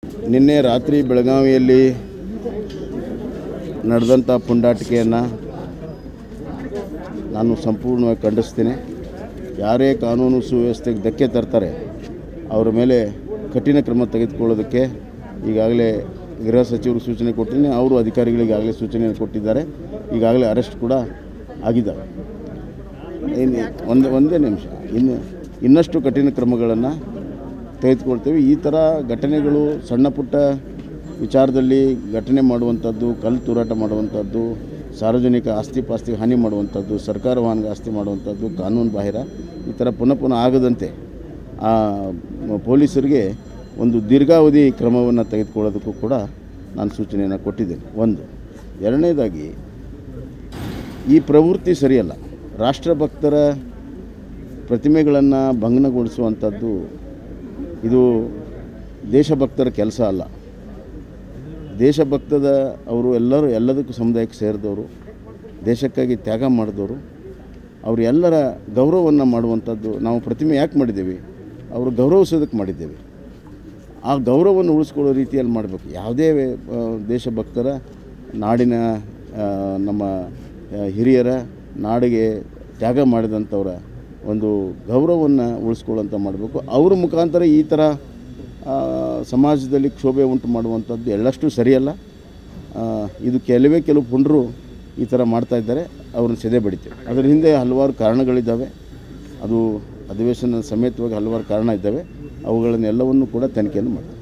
ನಿನ್ನೆ ರಾತ್ರಿ ಬೆಳಗಾವಿಯಲ್ಲಿ ನಡೆದಂಥ ಪುಂಡಾಟಿಕೆಯನ್ನು ನಾನು ಸಂಪೂರ್ಣವಾಗಿ ಖಂಡಿಸ್ತೀನಿ ಯಾರೇ ಕಾನೂನು ಸುವ್ಯವಸ್ಥೆಗೆ ಧಕ್ಕೆ ತರ್ತಾರೆ ಅವರ ಮೇಲೆ ಕಠಿಣ ಕ್ರಮ ತೆಗೆದುಕೊಳ್ಳೋದಕ್ಕೆ ಈಗಾಗಲೇ ಗೃಹ ಸಚಿವರು ಸೂಚನೆ ಕೊಟ್ಟಿದ್ದೀನಿ ಅವರು ಅಧಿಕಾರಿಗಳಿಗೆ ಈಗಾಗಲೇ ಸೂಚನೆಯನ್ನು ಕೊಟ್ಟಿದ್ದಾರೆ ಈಗಾಗಲೇ ಅರೆಸ್ಟ್ ಕೂಡ ಆಗಿದ್ದಾರೆ ಇನ್ನು ಒಂದು ಒಂದೇ ನಿಮಿಷ ಇನ್ನು ಇನ್ನಷ್ಟು ಕಠಿಣ ಕ್ರಮಗಳನ್ನು ತೆಗೆದುಕೊಳ್ತೇವೆ ಈ ಥರ ಘಟನೆಗಳು ಸಣ್ಣ ಪುಟ್ಟ ವಿಚಾರದಲ್ಲಿ ಘಟನೆ ಮಾಡುವಂಥದ್ದು ಕಲ್ಲು ತೂರಾಟ ಮಾಡುವಂಥದ್ದು ಸಾರ್ವಜನಿಕ ಆಸ್ತಿ ಪಾಸ್ತಿಗೆ ಹಾನಿ ಮಾಡುವಂಥದ್ದು ಸರ್ಕಾರ ವಾಹನಗೆ ಆಸ್ತಿ ಮಾಡುವಂಥದ್ದು ಕಾನೂನು ಬಾಹಿರ ಈ ಥರ ಪುನಃ ಪುನಃ ಆಗದಂತೆ ಆ ಮ- ಪೊಲೀಸರಿಗೆ ಒಂದು ದೀರ್ಘಾವಧಿ ಕ್ರಮವನ್ನು ತೆಗೆದುಕೊಳ್ಳೋದಕ್ಕೂ ಕೂಡ ನಾನು ಸೂಚನೆಯನ್ನು ಕೊಟ್ಟಿದ್ದೇನೆ ಒಂದು ಎರಡನೇದಾಗಿ ಈ ಪ್ರವೃತ್ತಿ ಸರಿಯಲ್ಲ ರಾಷ್ಟ್ರಭಕ್ತರ ಪ್ರತಿಮೆಗಳನ್ನು ಭಂಗನಗೊಳಿಸುವಂಥದ್ದು ಇದು ದೇಶಭಕ್ತರ ಕೆಲಸ ಅಲ್ಲ ದೇಶಭಕ್ತದ ಅವರು ಎಲ್ಲರೂ ಎಲ್ಲದಕ್ಕೂ ಸಮುದಾಯಕ್ಕೆ ಸೇರಿದವರು ದೇಶಕ್ಕಾಗಿ ತ್ಯಾಗ ಮಾಡಿದವರು ಅವರು ಎಲ್ಲರ ಗೌರವವನ್ನು ಮಾಡುವಂಥದ್ದು ನಾವು ಪ್ರತಿಮೆ ಯಾಕೆ ಮಾಡಿದ್ದೇವೆ ಅವರು ಗೌರವಿಸೋದಕ್ಕೆ ಮಾಡಿದ್ದೇವೆ ಆ ಗೌರವವನ್ನು ಉಳಿಸ್ಕೊಳ್ಳೋ ರೀತಿಯಲ್ಲಿ ಮಾಡಬೇಕು ಯಾವುದೇ ಆ, ದೇಶಭಕ್ತರ ನಾಡಿನ ಆ, ನಮ್ಮ ಆ, ಹಿರಿಯರ ನಾಡಿಗೆ ತ್ಯಾಗ ಮಾಡಿದಂಥವರ ಒಂದು ಗೌರವವನ್ನು ಉಳಿಸ್ಕೊಳ್ಳೋಂಥ ಮಾಡಬೇಕು ಅವ್ರ ಮುಖಾಂತರ ಈ ಥರ ಆ, ಸಮಾಜದಲ್ಲಿ ಕ್ಷೋಭೆ ಉಂಟು ಮಾಡುವಂಥದ್ದು ಎಳ್ಳಷ್ಟು ಸರಿಯಲ್ಲ ಆ, ಇದು ಕೆಲವೇ ಕೆಲವು ಪುಂಡರು ಈ ಥರ ಮಾಡ್ತಾ ಇದ್ದಾರೆ ಅವ್ರನ್ನ ಸೆದೆ ಬಡಿತೇವೆ ಅದರ ಹಿಂದೆ ಹಲವಾರು ಕಾರಣಗಳಿದ್ದಾವೆ ಅದು ಅಧಿವೇಶನ ಸಮೇತವಾಗಿ ಹಲವಾರು ಕಾರಣ ಇದ್ದಾವೆ ಅವುಗಳನ್ನೆಲ್ಲವನ್ನು ಕೂಡ ತನಿಖೆಯನ್ನು ಮಾಡ್ತೀವಿ